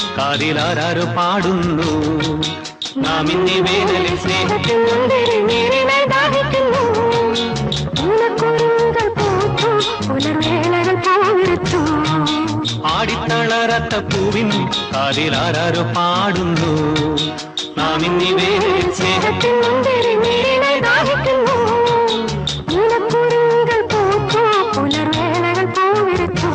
കാതിലാരോ പാടുന്നു നാം ഇന്നീ വേനലിൽ സ്നേഹിക്കുന്നു നീരിനായി ദാഹിക്കുന്നു പൂനക്കുരുകൾ പൂത്തു പുലർവേളകൾ പോവിരുത്തു ആടിത്തളരത്ത പൂവിൻ കാതിലാരോ പാടുന്നു നാം ഇന്നീ വേനലിൽ സ്നേഹത്തിൽ മുന്തിരി നീരിനായി ദാഹിക്കുന്നു പൂനക്കുരുകൾ പൂത്തു പുലർവേളകൾ പോവിരുത്തു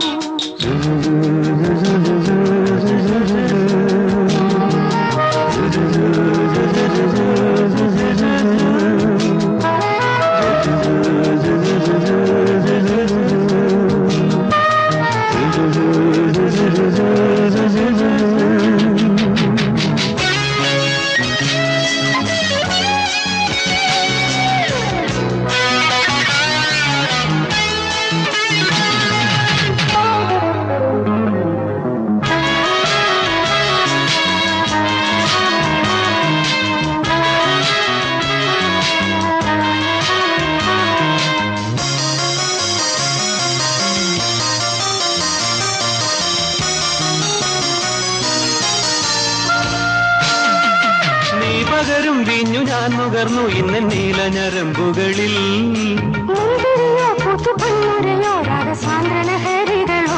നീ പകരും വീഞ്ഞു ഞാൻ നുകർന്നു ഇന്ന് നീലഞരമ്പുകളിൽ മുന്തിരിയോ പൂത്തു പൊന്നുരയോ രാഗസാന്ദ്ര ലഹരികളോ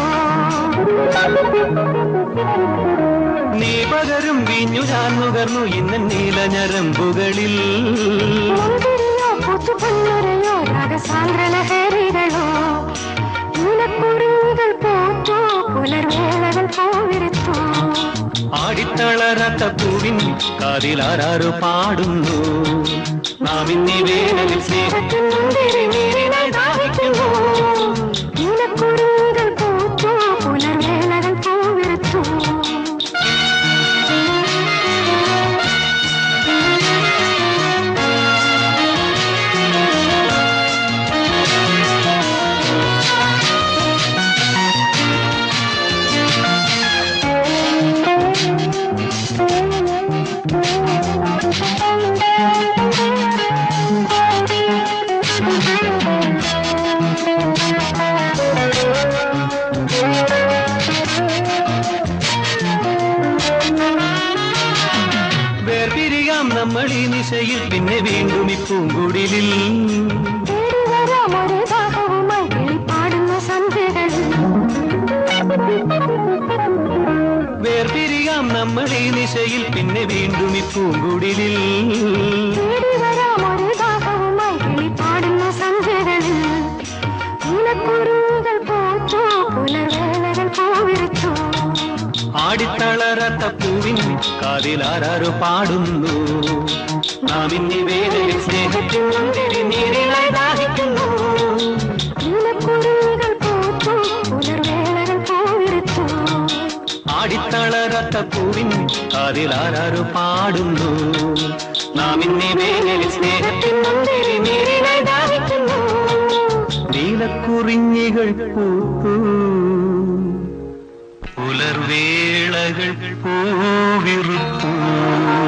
നീ പകരും വീഞ്ഞു ഞാൻ നുകർന്നു ഇന്ന് നീലഞരമ്പുകളിൽ മുന്തിരിയോ പൂത്തു പൊന്നുരയോ രാഗസാന്ദ്ര ലഹരികളോ നീലക്കുരുവികൾ പൂത്തു പുലർവേളകൾ പോവിരുത്തു ആടിത്തളരാത്ത പൂവിൻ കാതിലാരോ പാടുന്നു നാം ഇന്നീ വേനലിൽ സ്നേഹത്തിൽ മുന്തിരി നീരിനായി ദാഹിക്കുന്നു നീലക്കുരുവികൾ പൂത്തു പുലർവേളകൾ പോവിരുത്തു വേർപിരിയാം നമ്മൾ ഈ നിശയിൽ പിന്നെ വീണ്ടും ഈ പൂങ്കുടിലിൽ തേടി വരാം ഒരു ദാഹവുമായി കിളിപ്പാടുന്ന സന്ധ്യകളിൽ വേർപിരിയാം നമ്മൾ ഈ നിശയിൽ പിന്നെ വീണ്ടും ഈ പൂങ്കുടിലിൽ തേടി വരാം ഒരു ദാഹവുമായി കിളിപ്പാടുന്ന സന്ധ്യകളിൽ നീലക്കുരുകൾ പൂത്തു പുലർവേളകൾ പോവിരുത്തു ആടിത്തളരാത്ത പൂവിൻ കാതിലാരോ പാടുന്നു നാം ഇന്നീ വേനലിൽ സ്നേഹത്തിൽ മുന്തിരി നീരിനായി ദാഹിക്കുന്നു നീലക്കുരുകൾ പൂത്തു പുലർവേളകൾ പോവിരുത്തു ആടിത്തളരാത്ത പൂവിൻ കാതിലാരോ പാടുന്നു നാം ഇന്നീ വേനലിൽ സ്നേഹത്തിൽ മുന്തിരി നീരിനായി ദാഹിക്കുന്നു നീലക്കുറിഞ്ഞികൾ പൂത്തു പുലർവേളകൾ പൂവിറുത്തു